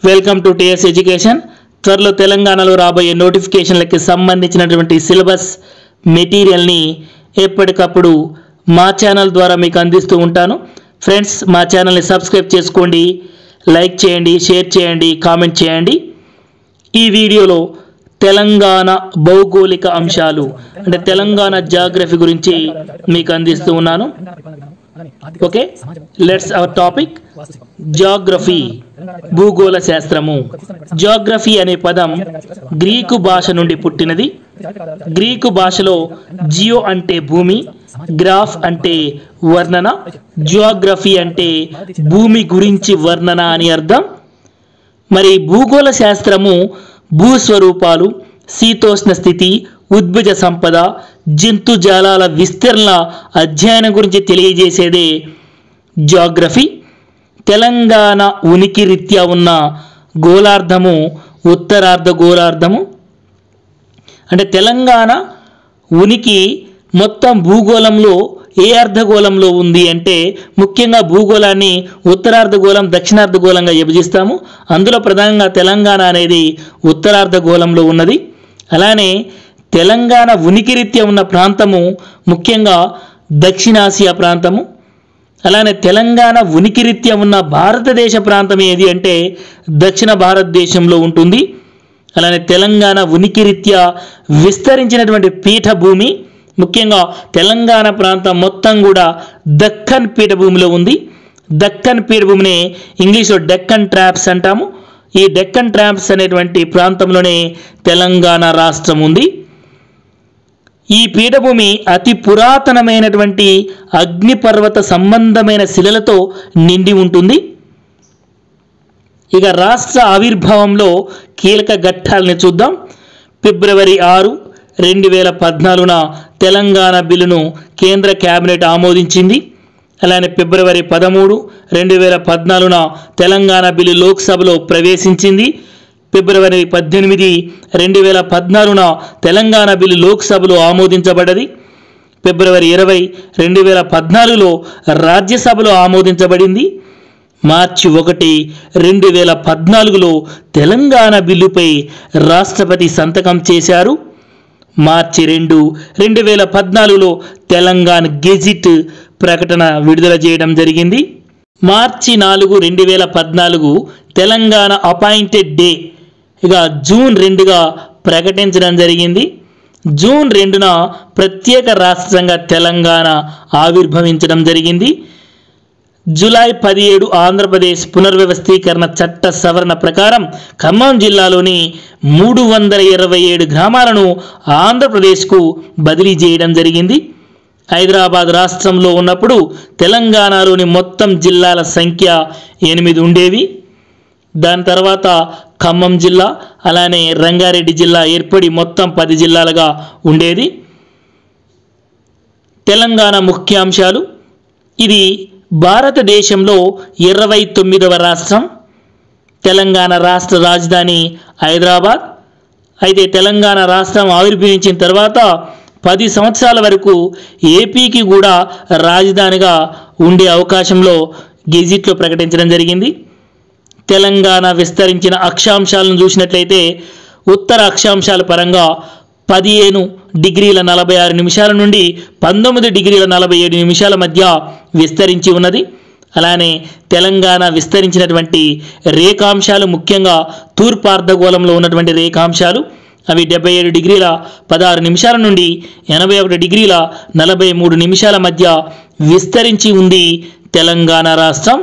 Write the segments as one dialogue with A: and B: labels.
A: welcome to TS education త్వరలో తెలంగాణలో రాబోయే నోటిఫికేషన్లకి సంబంధించినటువంటి సిలబస్ మెటీరియల్ని ఎప్పటికప్పుడు మా ఛానల్ ద్వారా మీకు అందిస్తూ ఉంటాను ఫ్రెండ్స్ మా ఛానల్ని సబ్స్క్రైబ్ చేసుకోండి లైక్ చేయండి షేర్ చేయండి కామెంట్ చేయండి ఈ వీడియోలో తెలంగాణ భౌగోళిక అంశాలు అంటే తెలంగాణ జాగ్రఫీ గురించి మీకు అందిస్తూ ఉన్నాను okay let's our topic geography భూగోళ శాస్త్రము జాగ్రఫీ అనే పదం గ్రీకు భాష నుండి పుట్టినది గ్రీకు భాషలో జియో అంటే భూమి గ్రాఫ్ అంటే వర్ణన జియోగ్రఫీ అంటే భూమి గురించి వర్ణన అని అర్థం మరి భూగోళ శాస్త్రము భూస్వరూపాలు శీతోష్ణ స్థితి ఉద్భుజ సంపద జంతుజాలాల విస్తరణ అధ్యయనం గురించి తెలియజేసేదే జాగ్రఫీ తెలంగాణ ఉనికి రీత్యా ఉన్న గోళార్ధము ఉత్తరార్ధ గోళార్ధము అంటే తెలంగాణ ఉనికి మొత్తం భూగోళంలో ఏ అర్ధగోళంలో ఉంది అంటే ముఖ్యంగా భూగోళాన్ని ఉత్తరార్ధగోళం దక్షిణార్ధగోళంగా విభజిస్తాము అందులో ప్రధానంగా తెలంగాణ అనేది ఉత్తరార్ధగోళంలో ఉన్నది అలానే తెలంగాణ ఉనికి రీత్యా ఉన్న ప్రాంతము ముఖ్యంగా దక్షిణాసియా ప్రాంతము అలానే తెలంగాణ ఉనికి రీత్యా ఉన్న భారతదేశ ప్రాంతం ఏది అంటే దక్షిణ భారతదేశంలో ఉంటుంది అలానే తెలంగాణ ఉనికి రీత్యా విస్తరించినటువంటి పీఠభూమి ముఖ్యంగా తెలంగాణ ప్రాంతం మొత్తం కూడా దక్కన్ పీఠభూమిలో ఉంది దక్కన్ పీఠభూమిని ఇంగ్లీష్లో డెక్కన్ ట్రాప్స్ అంటాము ఈ డెక్కన్ ట్రాప్స్ అనేటువంటి ప్రాంతంలోనే తెలంగాణ రాష్ట్రం ఉంది ఈ పీఠభూమి అతి పురాతనమైనటువంటి అగ్నిపర్వత సంబంధమైన శిలలతో నిండి ఉంటుంది ఇక రాష్ట్ర ఆవిర్భావంలో కీలక ఘట్టాలని చూద్దాం ఫిబ్రవరి ఆరు రెండు వేల పద్నాలుగున తెలంగాణ బిల్లును కేంద్ర కేబినెట్ ఆమోదించింది అలానే ఫిబ్రవరి పదమూడు రెండు వేల పద్నాలుగున తెలంగాణ బిల్లు లోక్సభలో ప్రవేశించింది ఫిబ్రవరి పద్దెనిమిది రెండు వేల పద్నాలుగున తెలంగాణ బిల్లు లోక్సభలో ఆమోదించబడ్డది ఫిబ్రవరి ఇరవై రెండు వేల పద్నాలుగులో రాజ్యసభలో ఆమోదించబడింది మార్చి ఒకటి రెండు వేల పద్నాలుగులో తెలంగాణ బిల్లుపై రాష్ట్రపతి సంతకం చేశారు మార్చి రెండు రెండు వేల పద్నాలుగులో తెలంగాణ గెజిట్ ప్రకటన విడుదల చేయడం జరిగింది మార్చి నాలుగు రెండు వేల పద్నాలుగు తెలంగాణ అపాయింటెడ్ డే ఇక జూన్ రెండుగా ప్రకటించడం జరిగింది జూన్ రెండున ప్రత్యేక రాష్ట్రంగా తెలంగాణ ఆవిర్భవించడం జరిగింది జూలై పదిహేడు ఆంధ్రప్రదేశ్ పునర్వ్యవస్థీకరణ చట్ట సవరణ ప్రకారం ఖమ్మం జిల్లాలోని మూడు వందల ఇరవై ఏడు గ్రామాలను ఆంధ్రప్రదేశ్కు బదిలీ చేయడం జరిగింది హైదరాబాద్ రాష్ట్రంలో ఉన్నప్పుడు తెలంగాణలోని మొత్తం జిల్లాల సంఖ్య ఎనిమిది ఉండేవి దాని తర్వాత ఖమ్మం జిల్లా అలానే రంగారెడ్డి జిల్లా ఏర్పడి మొత్తం పది జిల్లాలుగా ఉండేది తెలంగాణ ముఖ్యాంశాలు ఇది భారతదేశంలో ఇరవై తొమ్మిదవ రాష్ట్రం తెలంగాణ రాష్ట్ర రాజధాని హైదరాబాద్ అయితే తెలంగాణ రాష్ట్రం ఆవిర్భవించిన తర్వాత పది సంవత్సరాల వరకు ఏపీకి కూడా రాజధానిగా ఉండే అవకాశంలో గెజిట్లో ప్రకటించడం జరిగింది తెలంగాణ విస్తరించిన అక్షాంశాలను చూసినట్లయితే ఉత్తర అక్షాంశాల పరంగా పదిహేను డిగ్రీల నలభై ఆరు నిమిషాల నుండి పంతొమ్మిది డిగ్రీల నలభై ఏడు నిమిషాల మధ్య విస్తరించి ఉన్నది అలానే తెలంగాణ విస్తరించినటువంటి రేఖాంశాలు ముఖ్యంగా తూర్పు అర్ధగోళంలో ఉన్నటువంటి రేఖాంశాలు అవి డెబ్బై ఏడు డిగ్రీల పదహారు నిమిషాల నుండి ఎనభై ఒకటి డిగ్రీల నలభై మూడు నిమిషాల మధ్య విస్తరించి ఉంది తెలంగాణ రాష్ట్రం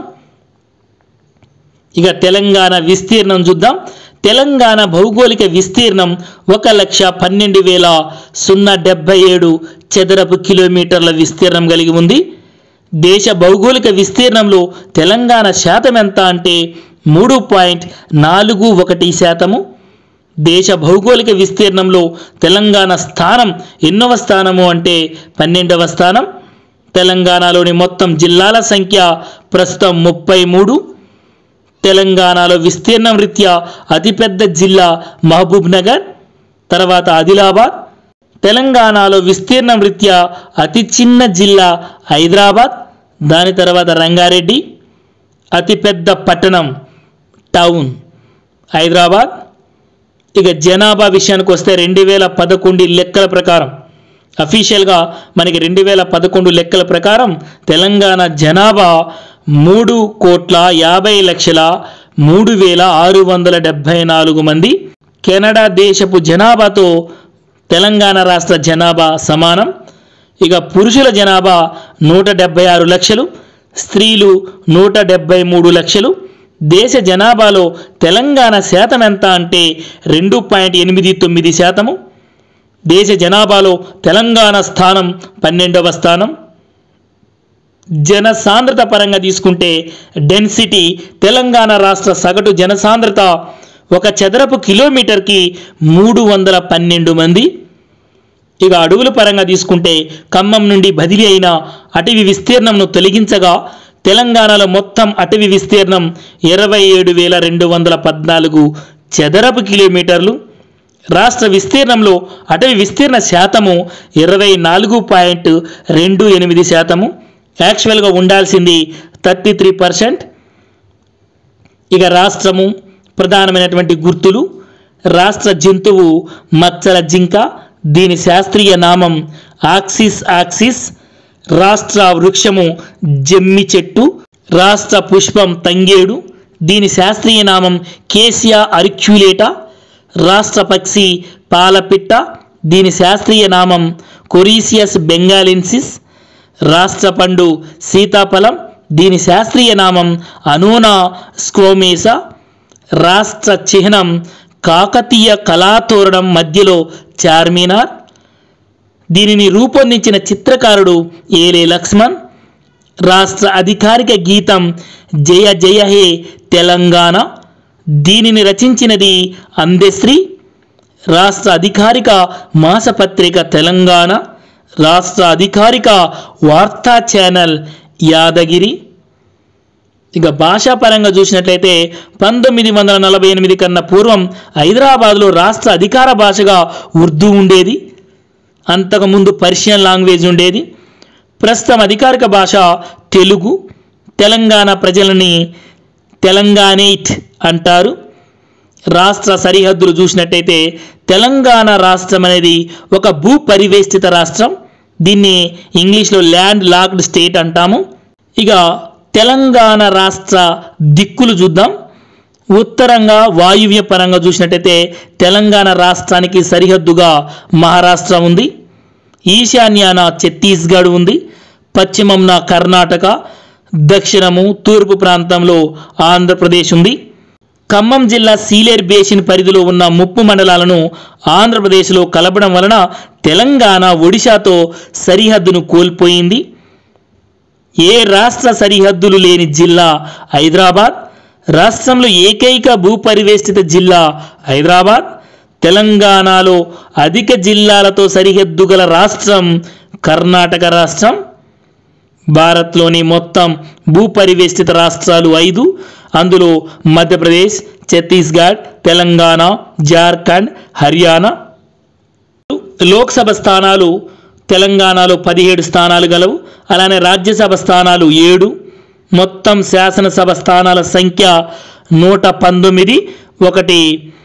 A: ఇక తెలంగాణ విస్తీర్ణం చూద్దాం తెలంగాణ భౌగోళిక విస్తీర్ణం ఒక లక్ష పన్నెండు వేల సున్నా డెబ్బై ఏడు చదరపు కిలోమీటర్ల విస్తీర్ణం కలిగి ఉంది దేశ భౌగోళిక విస్తీర్ణంలో తెలంగాణ శాతం ఎంత అంటే మూడు పాయింట్ నాలుగు ఒకటి శాతము దేశ భౌగోళిక విస్తీర్ణంలో తెలంగాణ స్థానం ఎన్నవ స్థానము అంటే పన్నెండవ స్థానం తెలంగాణలోని మొత్తం జిల్లాల సంఖ్య ప్రస్తుతం ముప్పై మూడు తెలంగాణలో విస్తీర్ణం రీత్యా అతిపెద్ద జిల్లా మహబూబ్ నగర్ తర్వాత ఆదిలాబాద్ తెలంగాణలో విస్తీర్ణం రీత్యా అతి చిన్న జిల్లా హైదరాబాద్ దాని తర్వాత రంగారెడ్డి అతిపెద్ద పట్టణం టౌన్ హైదరాబాద్ ఇక జనాభా విషయానికి వస్తే రెండు వేల పదకొండు లెక్కల ప్రకారం అఫీషియల్గా మనకి రెండు వేల పదకొండు లెక్కల ప్రకారం తెలంగాణ జనాభా మూడు కోట్ల యాభై లక్షల మూడు వేల ఆరు వందల డెబ్భై నాలుగు మంది కెనడా దేశపు జనాభాతో తెలంగాణ రాష్ట్ర జనాభా సమానం ఇక పురుషుల జనాభా నూట డెబ్బై ఆరు లక్షలు స్త్రీలు నూట డెబ్బై మూడు లక్షలు దేశ జనాభాలో తెలంగాణ శాతం ఎంత అంటే రెండు పాయింట్ ఎనిమిది తొమ్మిది శాతము దేశ జనాభాలో తెలంగాణ స్థానం పన్నెండవ స్థానం జనసాంద్రత పరంగా తీసుకుంటే డెన్సిటీ తెలంగాణ రాష్ట్ర సగటు జనసాంద్రత ఒక చదరపు కిలోమీటర్కి మూడు వందల పన్నెండు మంది ఇక అడవుల పరంగా తీసుకుంటే ఖమ్మం నుండి బదిలీ అయిన అటవీ విస్తీర్ణంను తొలగించగా తెలంగాణలో మొత్తం అటవీ విస్తీర్ణం ఇరవై ఏడు వేల రెండు వందల పద్నాలుగు చదరపు కిలోమీటర్లు రాష్ట్ర విస్తీర్ణంలో అటవీ విస్తీర్ణ శాతము ఇరవై నాలుగు పాయింట్ రెండు ఎనిమిది శాతము యాక్చువల్గా ఉండాల్సింది థర్టీ త్రీ పర్సెంట్ ఇక రాష్ట్రము ప్రధానమైనటువంటి గుర్తులు రాష్ట్ర జంతువు మచ్చల జింక దీని శాస్త్రీయ నామం ఆక్సిస్ ఆక్సిస్ రాష్ట్ర వృక్షము జమ్మి చెట్టు రాష్ట్ర పుష్పం తంగేడు దీని శాస్త్రీయ నామం కేసియా అరిక్యులేటా రాష్ట్ర పక్షి పాలపిట్ట దీని శాస్త్రీయ నామం కొరీసియస్ బెంగాలెన్సిస్ రాష్ట్ర పండు సీతాఫలం దీని శాస్త్రీయ నామం అనోనా స్క్రోమేసా రాష్ట్ర చిహ్నం కాకతీయ కళాతోరణం మధ్యలో చార్మినార్ దీనిని రూపొందించిన చిత్రకారుడు ఏలే లక్ష్మణ్ రాష్ట్ర అధికారిక గీతం జయ జయ హే తెలంగాణ దీనిని రచించినది అందెశ్రీ రాష్ట్ర అధికారిక మాసపత్రిక తెలంగాణ రాష్ట్ర అధికారిక వార్తా ఛానల్ యాదగిరి ఇక భాషాపరంగా చూసినట్లయితే పంతొమ్మిది వందల నలభై ఎనిమిది కన్నా పూర్వం హైదరాబాద్లో రాష్ట్ర అధికార భాషగా ఉర్దూ ఉండేది అంతకుముందు పర్షియన్ లాంగ్వేజ్ ఉండేది ప్రస్తుతం అధికారిక భాష తెలుగు తెలంగాణ ప్రజలని తెలంగాణేట్ అంటారు రాష్ట్ర సరిహద్దులు చూసినట్టయితే తెలంగాణ రాష్ట్రం అనేది ఒక భూ పరివేష్టిత రాష్ట్రం దీన్ని ఇంగ్లీష్లో ల్యాండ్ లాక్డ్ స్టేట్ అంటాము ఇక తెలంగాణ రాష్ట్ర దిక్కులు చూద్దాం ఉత్తరంగా వాయువ్య పరంగా చూసినట్టయితే తెలంగాణ రాష్ట్రానికి సరిహద్దుగా మహారాష్ట్ర ఉంది ఈశాన్యాన ఛత్తీస్గఢ్ ఉంది పశ్చిమంన కర్ణాటక దక్షిణము తూర్పు ప్రాంతంలో ఆంధ్రప్రదేశ్ ఉంది ఖమ్మం జిల్లా సీలేర్ బేసిన్ పరిధిలో ఉన్న ముప్పు మండలాలను ఆంధ్రప్రదేశ్లో కలపడం వలన తెలంగాణ ఒడిశాతో సరిహద్దును కోల్పోయింది ఏ రాష్ట్ర సరిహద్దులు లేని జిల్లా హైదరాబాద్ రాష్ట్రంలో ఏకైక భూపరివేష్టిత జిల్లా హైదరాబాద్ తెలంగాణలో అధిక జిల్లాలతో సరిహద్దు గల రాష్ట్రం కర్ణాటక రాష్ట్రం భారత్లోని మొత్తం భూపరివేష్టిత రాష్ట్రాలు ఐదు అందులో మధ్యప్రదేశ్ ఛత్తీస్గఢ్ తెలంగాణ జార్ఖండ్ హర్యానా లోక్సభ స్థానాలు తెలంగాణలో పదిహేడు స్థానాలు గలవు అలానే రాజ్యసభ స్థానాలు ఏడు మొత్తం శాసనసభ స్థానాల సంఖ్య నూట పంతొమ్మిది ఒకటి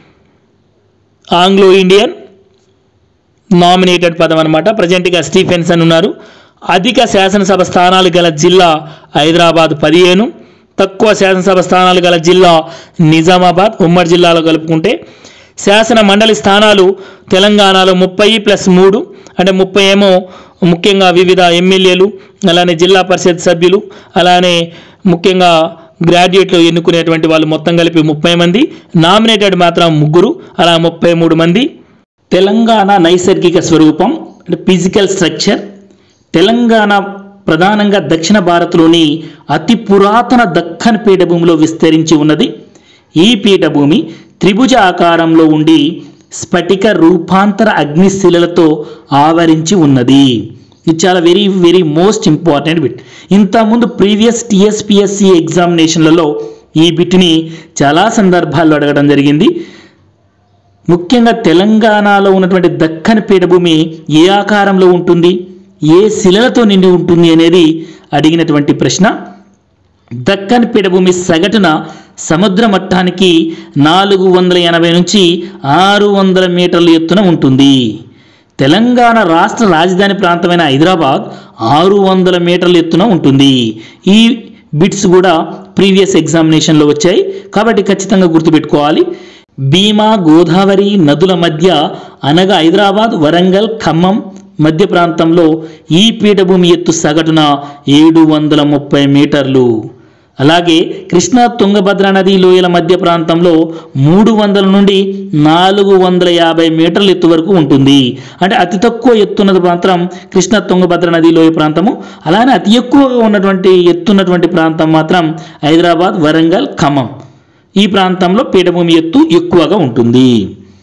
A: ఆంగ్లో ఇండియన్ నామినేటెడ్ పదం అనమాట ప్రజెంట్గా స్టీఫెన్సన్ ఉన్నారు అధిక శాసనసభ స్థానాలు గల జిల్లా హైదరాబాద్ పదిహేను తక్కువ శాసనసభ స్థానాలు గల జిల్లా నిజామాబాద్ ఉమ్మడి జిల్లాలో కలుపుకుంటే శాసన మండలి స్థానాలు తెలంగాణలో ముప్పై ప్లస్ మూడు అంటే ముప్పై ఏమో ముఖ్యంగా వివిధ ఎమ్మెల్యేలు అలానే జిల్లా పరిషత్ సభ్యులు అలానే ముఖ్యంగా గ్రాడ్యుయేట్లు ఎన్నుకునేటువంటి వాళ్ళు మొత్తం కలిపి ముప్పై మంది నామినేటెడ్ మాత్రం ముగ్గురు అలా ముప్పై మూడు మంది తెలంగాణ నైసర్గిక స్వరూపం అంటే ఫిజికల్ స్ట్రక్చర్ తెలంగాణ ప్రధానంగా దక్షిణ భారత్లోని అతి పురాతన దక్కన్ పీఠభూమిలో విస్తరించి ఉన్నది ఈ పీఠభూమి త్రిభుజ ఆకారంలో ఉండి స్ఫటిక రూపాంతర అగ్నిశిలలతో ఆవరించి ఉన్నది ఇది చాలా very very most important bit ఇంతకుముందు ప్రీవియస్ టిఎస్పిఎస్సి ఎగ్జామినేషన్లలో ఈ బిట్ని చాలా సందర్భాల్లో అడగడం జరిగింది ముఖ్యంగా తెలంగాణలో ఉన్నటువంటి దక్కన్ పీఠభూమి ఏ ఆకారంలో ఉంటుంది ఏ శిలలతో నిండి ఉంటుంది అనేది అడిగినటువంటి ప్రశ్న దక్కన్ పీఠభూమి సగటున సముద్ర మట్టానికి నాలుగు వందల ఎనభై నుంచి ఆరు వందల మీటర్ల ఎత్తున ఉంటుంది తెలంగాణ రాష్ట్ర రాజధాని ప్రాంతమైన హైదరాబాద్ ఆరు వందల మీటర్ల ఎత్తున ఉంటుంది ఈ బిట్స్ కూడా ప్రీవియస్ ఎగ్జామినేషన్లో వచ్చాయి కాబట్టి ఖచ్చితంగా గుర్తుపెట్టుకోవాలి భీమా గోదావరి నదుల మధ్య అనగా హైదరాబాద్ వరంగల్ ఖమ్మం మధ్య ప్రాంతంలో ఈ పీఠభూమి ఎత్తు సగటున ఏడు వందల ముప్పై మీటర్లు అలాగే కృష్ణా తుంగభద్ర నది లోయల మధ్య ప్రాంతంలో మూడు వందల నుండి నాలుగు వందల యాభై మీటర్ల ఎత్తు వరకు ఉంటుంది అంటే అతి తక్కువ ఎత్తున్నది మాత్రం కృష్ణా తుంగభద్ర నది లోయ ప్రాంతము అలానే అతి ఎక్కువగా ఉన్నటువంటి ఎత్తున్నటువంటి ప్రాంతం మాత్రం హైదరాబాద్ వరంగల్ ఖమ్మం ఈ ప్రాంతంలో పీఠభూమి ఎత్తు ఎక్కువగా ఉంటుంది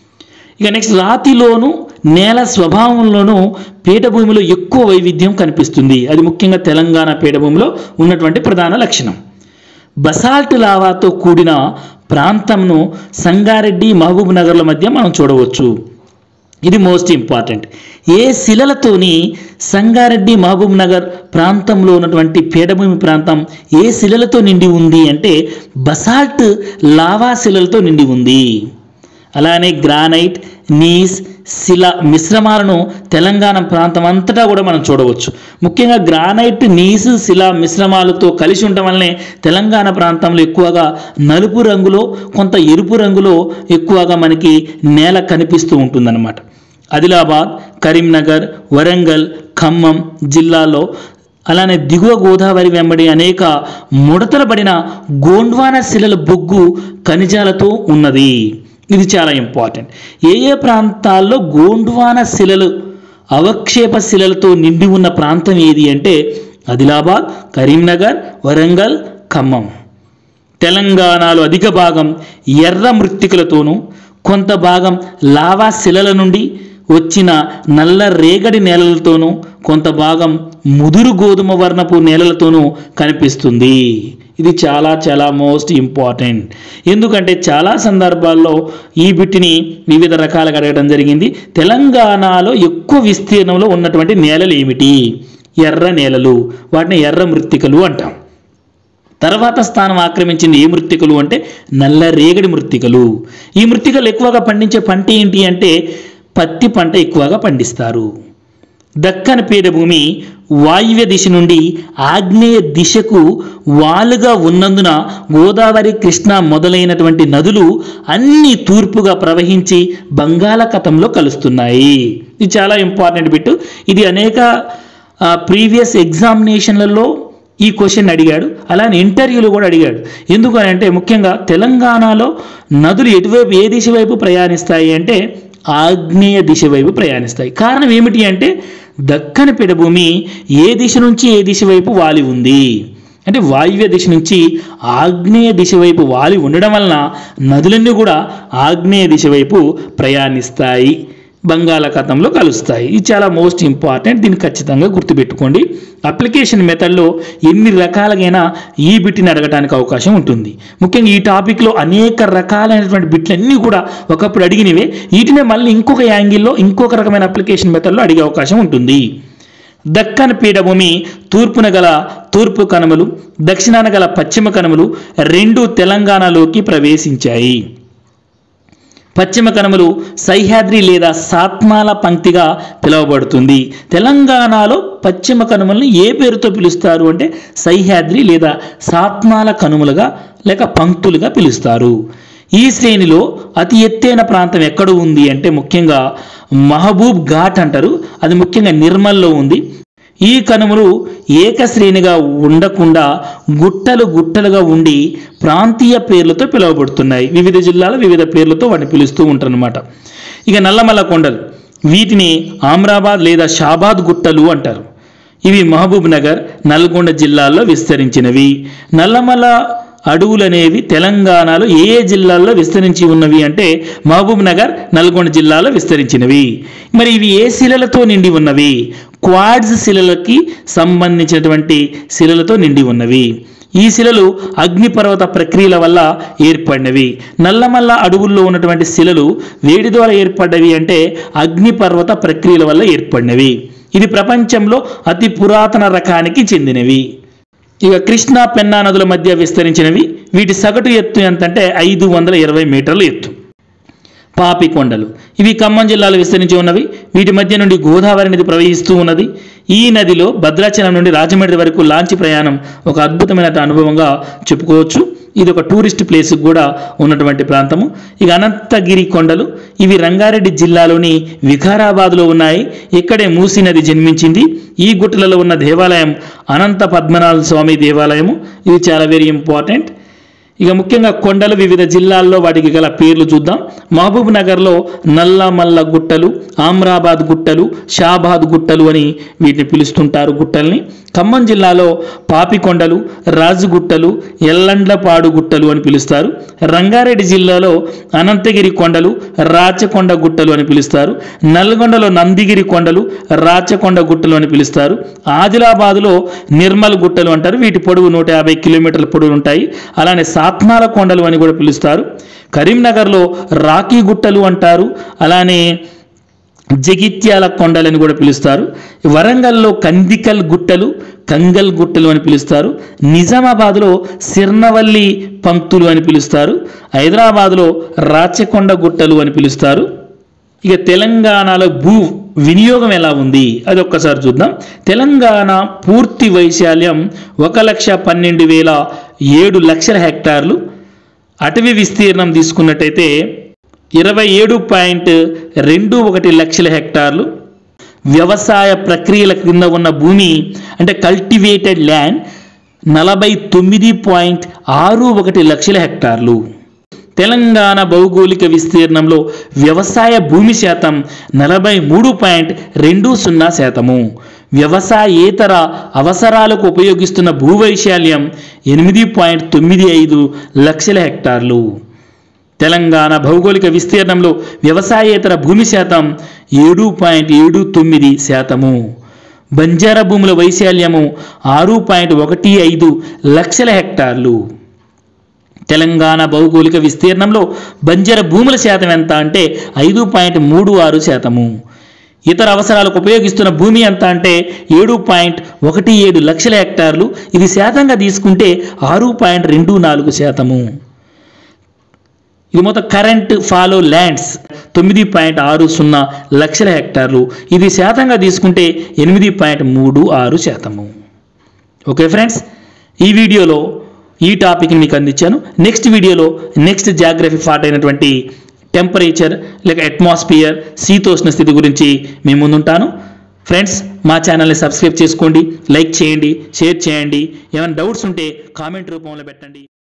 A: ఇక నెక్స్ట్ రాతిలోను నేల స్వభావంలోనూ పీఠభూమిలో ఎక్కువ వైవిధ్యం కనిపిస్తుంది అది ముఖ్యంగా తెలంగాణ పీఠభూమిలో ఉన్నటువంటి ప్రధాన లక్షణం బసాల్ట్ లావాతో కూడిన ప్రాంతంను సంగారెడ్డి మహబూబ్ నగర్ల మధ్య మనం చూడవచ్చు ఇది మోస్ట్ ఇంపార్టెంట్ ఏ శిలలతోని సంగారెడ్డి మహబూబ్ నగర్ ప్రాంతంలో ఉన్నటువంటి పీఠభూమి ప్రాంతం ఏ శిలలతో నిండి ఉంది అంటే బసాల్ట్ లావా శిలలతో నిండి ఉంది అలానే గ్రానైట్ నీస్ శిల మిశ్రమాలను తెలంగాణ ప్రాంతం అంతటా కూడా మనం చూడవచ్చు ముఖ్యంగా గ్రానైట్ నీస్ శిల మిశ్రమాలతో కలిసి ఉండటం వల్లనే తెలంగాణ ప్రాంతంలో ఎక్కువగా నలుపు రంగులో కొంత ఎరుపు రంగులో ఎక్కువగా మనకి నేల కనిపిస్తూ ఉంటుందన్నమాట ఆదిలాబాద్ కరీంనగర్ వరంగల్ ఖమ్మం జిల్లాలో అలానే దిగువ గోదావరి వెంబడి అనేక ముడతలబడిన గోండ్వాన శిలల బొగ్గు ఖనిజాలతో ఉన్నది ఇది చాలా ఇంపార్టెంట్ ఏ ఏ ప్రాంతాల్లో గోండ్వాన శిలలు అవక్షేప శిలలతో నిండి ఉన్న ప్రాంతం ఏది అంటే ఆదిలాబాద్ కరీంనగర్ వరంగల్ ఖమ్మం తెలంగాణలో అధిక భాగం ఎర్ర మృత్తికలతోనూ కొంత భాగం లావా శిలల నుండి వచ్చిన నల్ల రేగడి నేలలతోనూ కొంత భాగం ముదురు గోధుమ వర్ణపు నేలలతోనూ కనిపిస్తుంది ఇది చాలా చాలా మోస్ట్ ఇంపార్టెంట్ ఎందుకంటే చాలా సందర్భాల్లో ఈ బిట్టిని వివిధ రకాలుగా అడగడం జరిగింది తెలంగాణలో ఎక్కువ విస్తీర్ణంలో ఉన్నటువంటి నేలలు ఏమిటి ఎర్ర నేలలు వాటిని ఎర్ర మృత్తికలు అంటాం తర్వాత స్థానం ఆక్రమించింది ఏ మృత్తికలు అంటే నల్ల రేగడి మృత్తికలు ఈ మృత్తికలు ఎక్కువగా పండించే పంట ఏంటి అంటే పత్తి పంట ఎక్కువగా పండిస్తారు దక్కన్ పీఠభూమి వాయువ్య దిశ నుండి ఆగ్నేయ దిశకు వాలుగా ఉన్నందున గోదావరి కృష్ణ మొదలైనటువంటి నదులు అన్ని తూర్పుగా ప్రవహించి బంగాళాఖాతంలో కలుస్తున్నాయి ఇది చాలా ఇంపార్టెంట్ బిట్ ఇది అనేక ప్రీవియస్ ఎగ్జామినేషన్లలో ఈ క్వశ్చన్ అడిగాడు అలానే ఇంటర్వ్యూలో కూడా అడిగాడు ఎందుకు అని అంటే ముఖ్యంగా తెలంగాణలో నదులు ఎటువైపు ఏ దిశ వైపు ప్రయాణిస్తాయి అంటే ఆగ్నేయ దిశ వైపు ప్రయాణిస్తాయి కారణం ఏమిటి అంటే దక్కన పీఠభూమి ఏ దిశ నుంచి ఏ దిశ వైపు వాలి ఉంది అంటే వాయువ్య దిశ నుంచి ఆగ్నేయ దిశ వైపు వాలి ఉండడం వలన నదులన్నీ కూడా ఆగ్నేయ దిశ వైపు ప్రయాణిస్తాయి బంగాళాఖాతంలో కలుస్తాయి ఇది చాలా మోస్ట్ ఇంపార్టెంట్ దీన్ని ఖచ్చితంగా గుర్తుపెట్టుకోండి అప్లికేషన్ మెథడ్లో ఎన్ని రకాలైన ఈ బిట్ని అడగడానికి అవకాశం ఉంటుంది ముఖ్యంగా ఈ టాపిక్లో అనేక రకాలైనటువంటి బిట్లన్నీ కూడా ఒకప్పుడు అడిగినవే వీటినే మళ్ళీ ఇంకొక యాంగిల్లో ఇంకొక రకమైన అప్లికేషన్ మెథడ్లో అడిగే అవకాశం ఉంటుంది దక్కన్ పీఠభూమి తూర్పున గల తూర్పు కనుమలు దక్షిణాన గల పశ్చిమ కనుమలు రెండు తెలంగాణలోకి ప్రవేశించాయి పశ్చిమ కనుమలు సహ్యాద్రి లేదా సాత్మాల పంక్తిగా పిలువబడుతుంది తెలంగాణలో పశ్చిమ కనుమలను ఏ పేరుతో పిలుస్తారు అంటే సహ్యాద్రి లేదా సాత్మాల కనుమలుగా లేక పంక్తులుగా పిలుస్తారు ఈ శ్రేణిలో అతి ఎత్తైన ప్రాంతం ఎక్కడ ఉంది అంటే ముఖ్యంగా మహబూబ్ ఘాట్ అంటారు అది ముఖ్యంగా నిర్మల్లో ఉంది ఈ కనుమలు ఏకశ్రేణిగా ఉండకుండా గుట్టలు గుట్టలుగా ఉండి ప్రాంతీయ పేర్లతో పిలువబడుతున్నాయి వివిధ జిల్లాల వివిధ పేర్లతో వాటిని పిలుస్తూ ఉంటారనమాట ఇక నల్లమల్ల కొండలు వీటిని ఆమ్రాబాద్ లేదా షాబాద్ గుట్టలు అంటారు ఇవి మహబూబ్ నగర్ నల్గొండ జిల్లాల్లో విస్తరించినవి నల్లమల అడవులు అనేవి తెలంగాణలో ఏ ఏ జిల్లాల్లో విస్తరించి ఉన్నవి అంటే మహబూబ్ నగర్ నల్గొండ జిల్లాలో విస్తరించినవి మరి ఇవి ఏ శిలలతో నిండి ఉన్నవి క్వాడ్స్ శిలలకి సంబంధించినటువంటి శిలలతో నిండి ఉన్నవి ఈ శిలలు అగ్నిపర్వత ప్రక్రియల వల్ల ఏర్పడినవి నల్లమల్ల అడవుల్లో ఉన్నటువంటి శిలలు వేడి ద్వారా ఏర్పడ్డవి అంటే అగ్నిపర్వత ప్రక్రియల వల్ల ఏర్పడినవి ఇది ప్రపంచంలో అతి పురాతన రకానికి చెందినవి ఇక కృష్ణా పెన్నా నదుల మధ్య విస్తరించినవి వీటి సగటు ఎత్తు ఎంతంటే ఐదు వందల ఇరవై మీటర్ల ఎత్తు పాపి కొండలు ఇవి ఖమ్మం జిల్లాలో విస్తరించి ఉన్నవి వీటి మధ్య నుండి గోదావరి నది ప్రవహిస్తూ ఉన్నది ఈ నదిలో భద్రాచలం నుండి రాజమండ్రి వరకు లాంచీ ప్రయాణం ఒక అద్భుతమైన అనుభవంగా చెప్పుకోవచ్చు ఇది ఒక టూరిస్ట్ ప్లేస్ కూడా ఉన్నటువంటి ప్రాంతము ఇక అనంతగిరి కొండలు ఇవి రంగారెడ్డి జిల్లాలోని వికారాబాద్లో ఉన్నాయి ఇక్కడే మూసీ నది జన్మించింది ఈ గుట్టలలో ఉన్న దేవాలయం అనంత పద్మనాభ స్వామి దేవాలయము ఇది చాలా వెరీ ఇంపార్టెంట్ ఇక ముఖ్యంగా కొండలు వివిధ జిల్లాల్లో వాటికి గల పేర్లు చూద్దాం మహబూబ్ నగర్లో నల్లమల్ల గుట్టలు ఆమ్రాబాద్ గుట్టలు షాబాద్ గుట్టలు అని వీటిని పిలుస్తుంటారు గుట్టల్ని ఖమ్మం జిల్లాలో పాపికొండలు రాజుగుట్టలు ఎల్లండ్లపాడు గుట్టలు అని పిలుస్తారు రంగారెడ్డి జిల్లాలో అనంతగిరి కొండలు రాచకొండ గుట్టలు అని పిలుస్తారు నల్గొండలో నందిగిరి కొండలు రాచకొండ గుట్టలు అని పిలుస్తారు ఆదిలాబాదులో నిర్మల్ గుట్టలు అంటారు వీటి పొడవు నూట యాభై కిలోమీటర్ల పొడవు ఉంటాయి అలానే సాత్నాల కొండలు అని కూడా పిలుస్తారు కరీంనగర్లో రాకీ గుట్టలు అంటారు అలానే జగిత్యాల కొండలని కూడా పిలుస్తారు వరంగల్లో కందికల్ గుట్టలు కంగల్ గుట్టలు అని పిలుస్తారు నిజామాబాద్లో సిర్నవల్లి పంక్తులు అని పిలుస్తారు హైదరాబాద్లో రాచకొండ గుట్టలు అని పిలుస్తారు ఇక తెలంగాణలో భూ వినియోగం ఎలా ఉంది అది ఒక్కసారి చూద్దాం తెలంగాణ పూర్తి వైశాల్యం ఒక లక్ష పన్నెండు వేల ఏడు లక్షల హెక్టార్లు అటవీ విస్తీర్ణం తీసుకున్నట్టయితే ఇరవై ఏడు పాయింట్ రెండు ఒకటి లక్షల హెక్టార్లు వ్యవసాయ ప్రక్రియల క్రింద ఉన్న భూమి అంటే కల్టివేటెడ్ ల్యాండ్ నలభై తొమ్మిది పాయింట్ ఆరు ఒకటి లక్షల హెక్టార్లు తెలంగాణ భౌగోళిక విస్తీర్ణంలో వ్యవసాయ భూమి శాతం నలభై మూడు పాయింట్ రెండు సున్నా శాతము వ్యవసాయేతర అవసరాలకు ఉపయోగిస్తున్న భూవైశాల్యం ఎనిమిది పాయింట్ తొమ్మిది ఐదు లక్షల హెక్టార్లు తెలంగాణ భౌగోళిక విస్తీర్ణంలో వ్యవసాయేతర భూమి శాతం ఏడు పాయింట్ ఏడు తొమ్మిది శాతము బంజారా భూముల వైశాల్యము ఆరు పాయింట్ ఒకటి ఐదు లక్షల హెక్టార్లు తెలంగాణ భౌగోళిక విస్తీర్ణంలో బంజర భూముల శాతం ఎంత అంటే ఐదు పాయింట్ మూడు ఆరు శాతము ఇతర అవసరాలకు ఉపయోగిస్తున్న భూమి ఎంత అంటే ఏడు పాయింట్ ఒకటి ఏడు లక్షల హెక్టార్లు ఇది శాతంగా తీసుకుంటే ఆరు పాయింట్ రెండు నాలుగు శాతము ఇది మొత్తం కరెంట్ ఫాలో ల్యాండ్స్ తొమ్మిది పాయింట్ ఆరు సున్నా లక్షల హెక్టార్లు ఇది శాతంగా తీసుకుంటే ఎనిమిది పాయింట్ మూడు ఆరు శాతము ఓకే ఫ్రెండ్స్ ఈ వీడియోలో ఈ టాపిక్ని మీకు అందించాను నెక్స్ట్ వీడియోలో నెక్స్ట్ జాగ్రఫీ పార్ట్ అయినటువంటి టెంపరేచర్ లేక అట్మాస్ఫియర్ శీతోష్ణ స్థితి గురించి మీ ముందుంటాను ఫ్రెండ్స్ మా ఛానల్ని సబ్స్క్రైబ్ చేసుకోండి లైక్ చేయండి షేర్ చేయండి ఏమైనా డౌట్స్ ఉంటే కామెంట్ రూపంలో పెట్టండి